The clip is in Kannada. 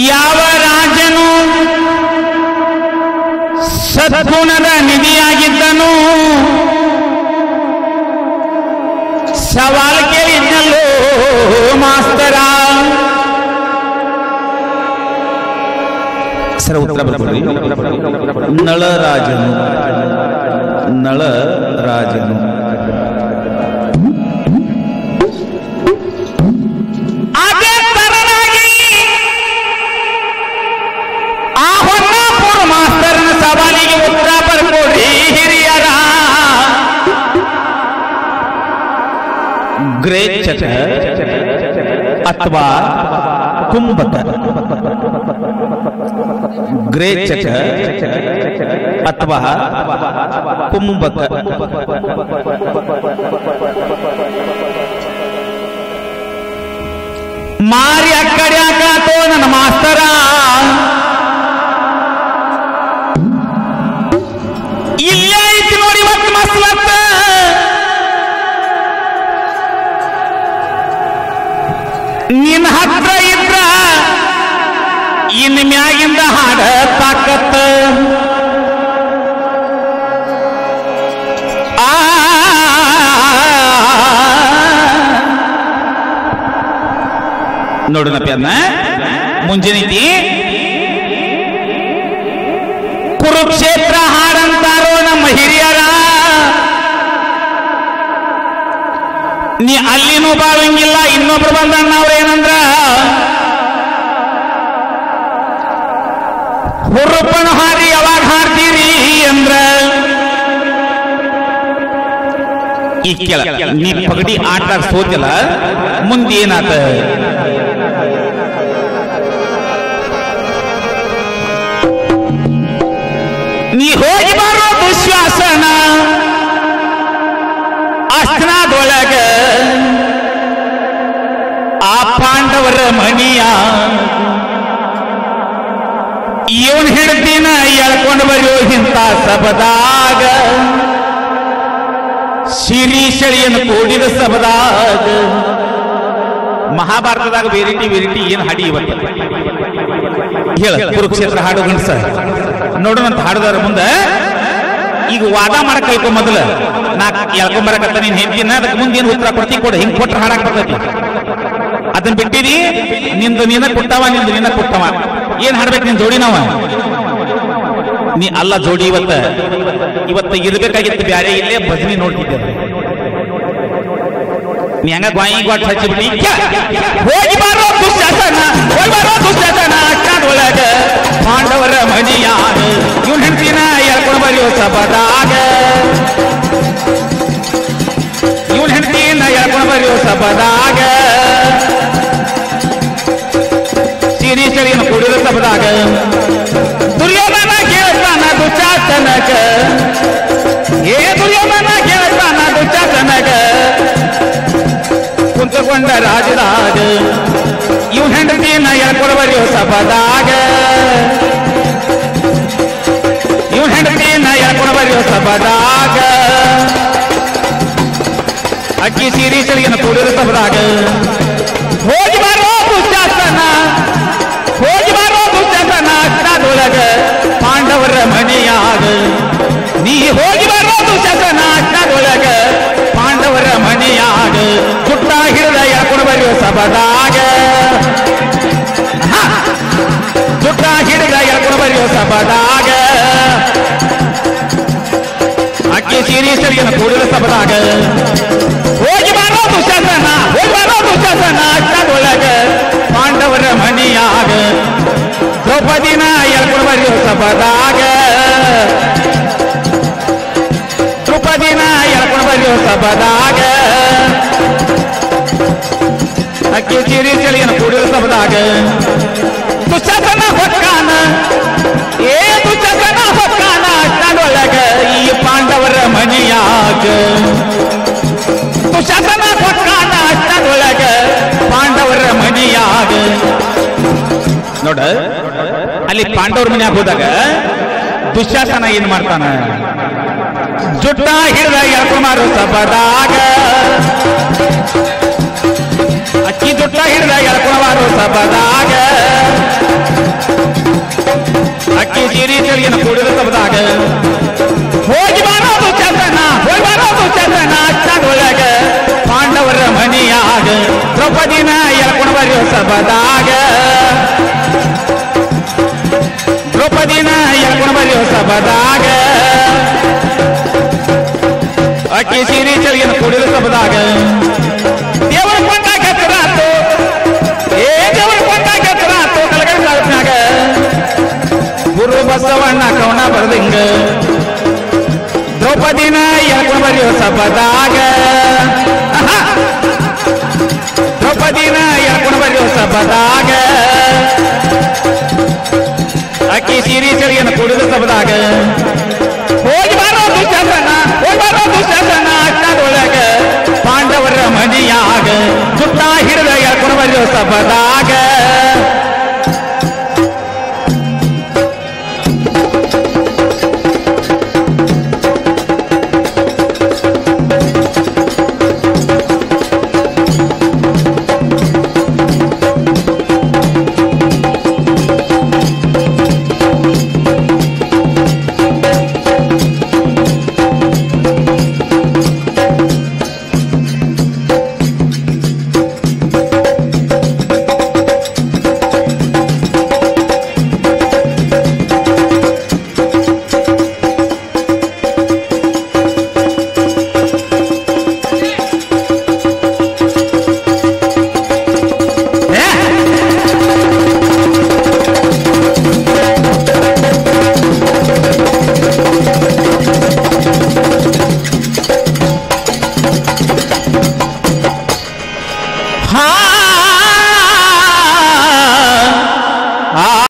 ಯಾವ ರಾಜನು ಸದ್ಗುಣದ ನಿಧಿಯಾಗಿದ್ದನು ಸವಾಲ್ ಕೇಳಿದ್ನಲ್ಲೋ ಮಾಸ್ತರ ಸರ್ ಉತ್ತರ ಬರ್ಕೊಡ್ರಿ ನಳರಾಜನು ನಳರಾಜನು ಅದೇ ತರನಾಗಿ ಆ ಹೊನ್ನಾಪುರ ಮಾಸ್ತರನ ಸವಾಲಿಗೆ ಉತ್ತರ ಬರ್ಕೊಡ್ರಿ ಹಿರಿಯರ ಗ್ರೇಟ್ ಚಟ ಅಥವಾ ಕುಂಭಕ ಗ್ರೇಟ್ ಚಟ ಅಥವಾ ಕುಂಭಕ ಮಾರಿ ಅಕ್ಕಡೆ ಹಾಕಾತೋ ನನ್ನ ಮಾಸ್ತರ ಇಲ್ಲೇ ಐತಿ ನೋಡಿ ಇವತ್ತು ಮಸ್ಲತ್ತ ನಿನ್ನ ಹತ್ರ ಇದ್ರ ಇನ್ ಮ್ಯಾಗಿಂದ ಹಾಡ ತಾಕತ್ತ ಆ ನೋಡೋಣಪ್ಪ ಅದನ್ನ ಮುಂಜಾನೈತಿ ಕುರುಕ್ಷೇತ್ರ ಹಾಡಂತಾರೋ ನಮ್ಮ ಹಿರಿಯರ ನೀ ಅಲ್ಲಿನೂ ಬಾಳಂಗಿಲ್ಲ ಇನ್ನೊಬ್ರು ಬಂದಣ್ಣ ಅವ್ರೇನಂದ್ರ ಹುರುಪನ ಹಾಡಿ ಯಾವಾಗ ಹಾಡ್ತೀರಿ ಅಂದ್ರ ಈ ಕೆಳ ನೀ ಪಗಡಿ ಆಟ ಸೋತಿಲ್ಲ ಮುಂದೆ ಏನಾತ ನೀ ಹೋಗಿ ಬರೋ ದುಶ್ವಾಸನ ಅಸ್ತ್ರದೊಳಗ ಆ ಪಾಂಡವರ ಮಣಿಯ ಇವನ್ ಹಿಡ್ದಿನ ಎಳ್ಕೊಂಡು ಬರೆಯೋ ಇಂಥ ಸಬದಾಗ ಶಿರೀಶಳಿಯನ್ನು ಕೂಡಿದ ಸಬದಾಗ ಮಹಾಭಾರತದಾಗ ವೆರೈಟಿ ವೆರೈಟಿ ಏನ್ ಹಾಡಿ ಇವತ್ತು ಹೇಳ ಕುರುಕ್ಷೇತ್ರ ಹಾಡು ಗಣಸ ನೋಡೋಣಂತ ಹಾಡುದಾರ ಮುಂದೆ ಈಗ ವಾದ ಮಾಡಕ್ ಕಲ್ಕೊ ಮೊದಲ ನಾ ಎಳ್ಕೊಂಬರಕತ್ತ ನೀನ್ ಹೆಂಡತಿನ ಅದಕ್ಕೆ ಮುಂದೆ ಏನು ಉತ್ತರ ಕೊಡ್ತಿ ಕೊಡ ಹಿಂಗ್ ಕೊಟ್ರೆ ಹಾಡಕ್ ಬರ್ತೈತಿ ಅದನ್ನ ಬಿಟ್ಟಿದಿ ನಿಂದು ನೀನ ಕೊಟ್ಟವ ನಿಂದು ನೀನ ಕೊಟ್ಟವ ಏನ್ ಹಾಡ್ಬೇಕು ನಿನ್ ಜೋಡಿ ನಾವ ನೀ ಅಲ್ಲ ಜೋಡಿ ಇವತ್ತ ಇವತ್ತ ಇರ್ಬೇಕಾಗಿತ್ತು ಬ್ಯಾರೆ ಇಲ್ಲೇ ಭಜನಿ ನೋಡ್ತಿದ್ದೆ ನೀ ಹಂಗ ಗ್ವಾಯಿ ಗ್ವಾಟ್ ಹಚ್ಚಿಬಿಟ್ಟಿ ಹೋಗಿ ಬಾರೋ ದುಶ್ಯಾಸನ ಹೋಗಿ ಬಾರೋ ದುಶ್ಯಾಸನ ಅಷ್ಟೊಳಗ ಪಾಂಡವರ ಮಣಿಯಾಗ ಇವ್ನ ಹೆಂಡತಿನ ಎಳ್ಕೊಂಡು ಬರೆಯೋ ಸಬದಾಗ ಇವನ್ ಹೆಂಡತಿನ ಎಳ್ಕೊಂಡು ಬರೆಯೋ ಸಬದಾಗ ಸಿರೀಶರಿಯನ್ನು ಕುಡಿದ ಸಬದಾಗ ದುರ್ಯೋಧನ ಕೇಳ್ತಾನ ದುಶ್ಯಾಸನಕ ಏ ದುರ್ಯೋಧನ ಕೇಳ್ತಾನ ದುಶ್ಯಾಸನಕ ಕುಂತುಕೊಂಡ ರಾಜದಾಗ ಇವ್ ಹೆಂಡತಿನ ಎಳ್ಕೊಡ್ಬರಿ ಸಭದಾಗ ಇವ್ ಹೆಂಡತಿನ ಎಳ್ಕೊಡ್ಬರಿ ಸಭದಾಗ ಅಕ್ಕಿ ಸಿರೀಶರಿಯನ್ನು ಕೂಡಿದ ಸಭದಾಗ ಹೋಗಿ ಬರೋ ದುಶ್ಯಾಸನ ಹೋಗಿ ಬರೋ ದುಶ್ಯಾಸನ ಅಷ್ಟದೊಳಗ ಪಾಂಡವರ ಮನೆಯಾಗ ನೀ ಹೋಗಿ ಬರೋ ದುಶ್ಯಾಸನ ಅಷ್ಟದೊಳಗ ಪಾಂಡವರ ಮನೆಯಾಗ ಪುಟ್ಟ ಹಿಡಿದ ಎಳ್ಕೊಂಡು ಬರೆಯೋ ಸಭದಾಗ ಪುಟ್ಟ ಹಿಡಿದ ಎಳ್ಕೊಂಡು ಬರೆಯೋ ಸಭದಾಗ ಅಕ್ಕಿ ಸಿರೀಶರಿಯನ್ನು ಕೂಡಿದ ಸಭದಾಗ ಹೋಗಿ ಬರೋ ದುಶಾಸನ ಹೋಗಿ ಬರೋ ದುಶಾಸನ ಅಷ್ಟದೊಳಗ ಪಾಂಡವರ ಮನೆಯಾಗ ದ್ರೌಪದಿನ ಎಳ್ಕೊಂಡು ಬರೆಯೋ ಸಭದಾಗ ದ್ರೌಪದಿನ ಎಳ್ಕೊಂಡು ಬರೆಯೋ ಸಭದಾಗ ಅಕ್ಕಿ ಚಿರಿ ಚಳಿಯನ್ನು ಕೂಡಿದ ಸಭದಾಗ ದುಶಾಸನ ಹೊಕ್ಕಾನ ಏ ದುಶಾಸನ ಹೊಕ್ಕಾನ ಅಷ್ಟದೊಳಗ ಈ ಪಾಂಡವರ ಮನೆಯಾಗ ದುಶಾಸನ ಹೊಕ್ಕಾನ ಅಷ್ಟದೊಳಗ ಪಾಂಡವರ ಮನೆಯಾಗ ನೋಡ ಅಲ್ಲಿ ಪಾಂಡವರ ಮನೆಯಾಗ ಹೋದಾಗ ದುಶ್ಯಾಸನ ಏನ್ ಮಾಡ್ತಾನ ಜುಟ್ಟ ಹಿಡಿದ ಎಳ್ಕೊಂಬಾರು ಸಭದಾಗ ಅಕ್ಕಿ ಜುಟ್ಟ ಹಿಡಿದ ಎಳ್ಕೊಂಬಾರು ಸಭದಾಗ ಚಳಿಯನ್ನು ಕೂಡಿದ ಸಬದಾಗ ಹೋಗಿ ಬಾರೋದು ಚಂದನ ಹೋಗಿ ಬಾರೋದು ಚಂದನ ಚಂದೊಳಗ ಪಾಂಡವರ ಮನೆಯಾಗ ದ್ರೌಪದಿನ ಎಳ್ಕೊಂಡು ಬರೆಯೋ ಸಬದಾಗ ದ್ರೌಪದಿನ ಎಳ್ಕೊಂಡು ಬರೆಯೋ ಸಬದಾಗ ಅಕ್ಕಿ ಸೀರೆ ಚಳಿಯನ್ನು ಕೂಡಿದ ಸಬದಾಗ ದೇವರ ಕೊಂಡಾಗ ಹೆಸರಾತು ಏ ದೇವರ ಕೊಂಡಾಗ ಹೆಸರಾತು ಕಲಗಡೆ ತಾಲೂಕಿನಾಗ ಗುರು ಬಸವಣ್ಣ ಕವನ ಬರದಿಂಗ ದ್ರೌಪದಿನ ಎಳ್ಕೊಂಡು ಬರೆಯೋ ಸಬದಾಗ ಆಹಾ. ದ್ರೌಪದಿನ ಎಳ್ಕೊಂಡು ಬರೆಯೋ ಸಬದಾಗ ಅಕ್ಕಿ ಸೀರೆ ಚಳಿಯನ್ನು ಕೂಡಿದ ಸಬದಾಗ ಹೋಗಿ ಬರೋದು ಚಂದನ ಹೋಗಿ ಬರೋದು ಚಂದನ ಅಟ್ಟದೊಳಗ ಪಾಂಡವರ ಮನೆಯಾಗ ಸುತ್ತ ಹಿಡಿದ ಎಳ್ಕೊಂಡು ಬರೆಯೋ ಸಬದಾಗ